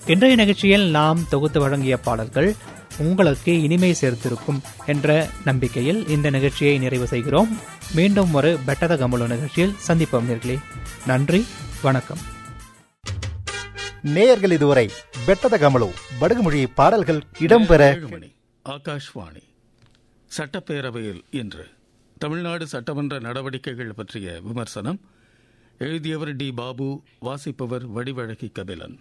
இன்றைய நிகழ்ச்சியில் நாம் தொகுத்து வழங்கிய பாடல்கள் உங்களுக்கு இனிமை சேர்த்திருக்கும் என்ற நம்பிக்கையில் இந்த நிகழ்ச்சியை நிறைவு செய்கிறோம் மீண்டும் ஒரு பெட்டத கமலு நிகழ்ச்சியில் சந்திப்போம் நேர்களே நன்றி வணக்கம் நேயர்கள் இதுவரை பெட்டத கமலு படுகுமொழி பாடல்கள் இடம்பெற ஏழு மணி ஆகாஷ்வாணி சட்டப்பேரவையில் இன்று தமிழ்நாடு சட்டமன்ற நடவடிக்கைகள் பற்றிய விமர்சனம் எழுதியவர் டி பாபு வாசிப்பவர் வடிவழகி கபிலன்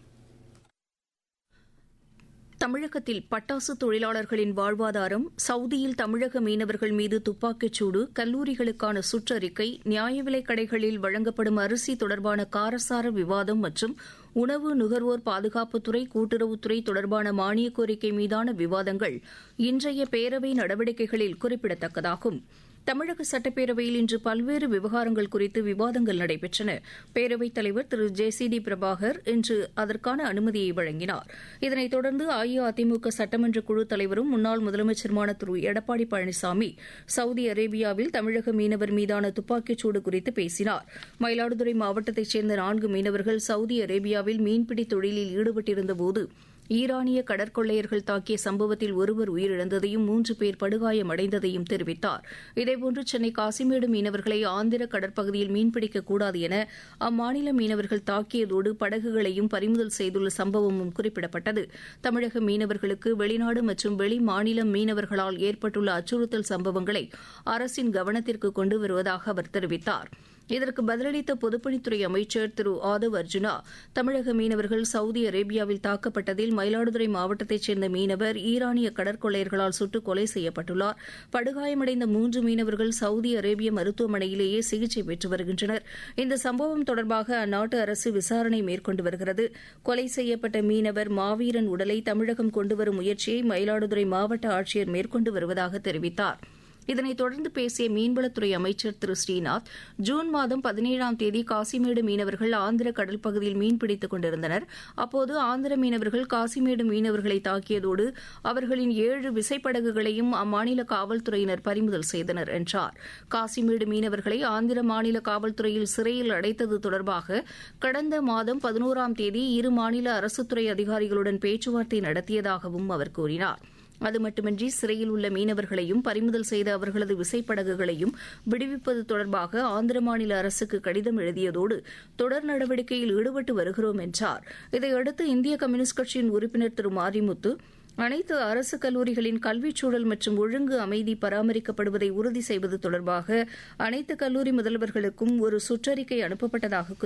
தமிழகத்தில் பட்டாசு தொழிலாளர்களின் வாழ்வாதாரம் சவுதியில் தமிழக மீனவர்கள் மீது துப்பாக்கிச் சூடு கல்லூரிகளுக்கான சுற்றறிக்கை நியாய விலைக் கடைகளில் வழங்கப்படும் அரிசி தொடர்பான காரசார விவாதம் மற்றும் உணவு நுகர்வோர் பாதுகாப்புத்துறை கூட்டுறவுத்துறை தொடர்பான மானியக் கோரிக்கை மீதான விவாதங்கள் இன்றைய பேரவை நடவடிக்கைகளில் குறிப்பிடத்தக்கதாகும் தமிழக சட்டப்பேரவையில் இன்று பல்வேறு விவகாரங்கள் குறித்து விவாதங்கள் நடைபெற்றன பேரவைத் தலைவர் Thiru J C D Prabhakar இன்று அதற்கான அனுமதியை வழங்கினார் இதனைத் தொடர்ந்து அஇஅதிமுக சட்டமன்ற குழு தலைவரும் முன்னாள் முதலமைச்சருமான திரு எடப்பாடி பழனிசாமி சவுதி அரேபியாவில் தமிழக மீனவர் மீதான துப்பாக்கிச்சூடு குறித்து பேசினார் மயிலாடுதுறை மாவட்டத்தைச் சேர்ந்த நான்கு மீனவர்கள் சவுதி அரேபியாவில் மீன்பிடி தொழிலில் ஈடுபட்டிருந்தபோது ஈரானிய கடற்கொள்ளையர்கள் தாக்கிய சம்பவத்தில் ஒருவர் உயிரிழந்ததையும் மூன்று பேர் படுகாயமடைந்ததையும் தெரிவித்தார் இதேபோன்று சென்னை காசிமேடு மீனவர்களை ஆந்திர கடற்பகுதியில் மீன்பிடிக்கக்கூடாது என அம்மாநில மீனவர்கள் தாக்கியதோடு படகுகளையும் பறிமுதல் செய்துள்ள சம்பவமும் குறிப்பிடப்பட்டது தமிழக மீனவர்களுக்கு வெளிநாடு மற்றும் வெளி மாநில மீனவர்களால் ஏற்பட்டுள்ள அச்சுறுத்தல் சம்பவங்களை அரசின் கவனத்திற்கு கொண்டு வருவதாக அவர் தெரிவித்தார் இதற்கு பதிலளித்த பொதுப்பணித்துறை அமைச்சர் திரு ஆதவ் அர்ஜுனா தமிழக மீனவர்கள் சவுதி அரேபியாவில் தாக்கப்பட்டதில் மயிலாடுதுறை மாவட்டத்தைச் சேர்ந்த மீனவர் ஈரானிய கடற்கொள்ளையர்களால் சுட்டுக் கொலை செய்யப்பட்டுள்ளார் படுகாயமடைந்த மூன்று மீனவர்கள் சவுதி அரேபிய மருத்துவமனையிலேயே சிகிச்சை பெற்று வருகின்றனர் இந்த சம்பவம் தொடர்பாக அந்நாட்டு அரசு விசாரணை மேற்கொண்டு வருகிறது கொலை செய்யப்பட்ட மீனவர் மாவீரன் உடலை தமிழகம் கொண்டுவரும் முயற்சியை மயிலாடுதுறை மாவட்ட ஆட்சியர் மேற்கொண்டு வருவதாக தெரிவித்தாா் இதனைத் தொடர்ந்து பேசிய மீன்வளத்துறை அமைச்சர் திரு ஸ்ரீநாத் ஜூன் மாதம் பதினேழாம் தேதி காசிமேடு மீனவர்கள் ஆந்திர கடல் பகுதியில் மீன்பிடித்துக் கொண்டிருந்தனர் அப்போது ஆந்திர மீனவர்கள் காசிமேடு மீனவர்களை தாக்கியதோடு அவர்களின் ஏழு விசைப்படகுகளையும் அம்மாநில காவல்துறையினர் பறிமுதல் செய்தனர் என்றார் காசிமேடு மீனவர்களை ஆந்திர மாநில காவல்துறையில் சிறையில் அடைத்தது தொடர்பாக கடந்த மாதம் பதினோராம் தேதி இரு மாநில அரசுத்துறை அதிகாரிகளுடன் பேச்சுவார்த்தை நடத்தியதாகவும் அவர் கூறினார் அது மட்டுமின்றி சிறையில் உள்ள மீனவர்களையும் பறிமுதல் செய்த அவர்களது விசைப்படகுகளையும் விடுவிப்பது தொடர்பாக ஆந்திர மாநில அரசுக்கு கடிதம் எழுதியதோடு தொடர் நடவடிக்கையில் ஈடுபட்டு வருகிறோம் என்றார் இதையடுத்து இந்திய கம்யூனிஸ்ட் கட்சியின் உறுப்பினர் திரு மாரிமுத்து அனைத்து அரசு கல்லூரிகளின் கல்விச் சூழல் மற்றும் ஒழுங்கு அமைதி பராமரிக்கப்படுவதை உறுதி செய்வது தொடர்பாக அனைத்து கல்லூரி முதல்வர்களுக்கும் ஒரு சுற்றறிக்கை அனுப்பப்பட்டதாக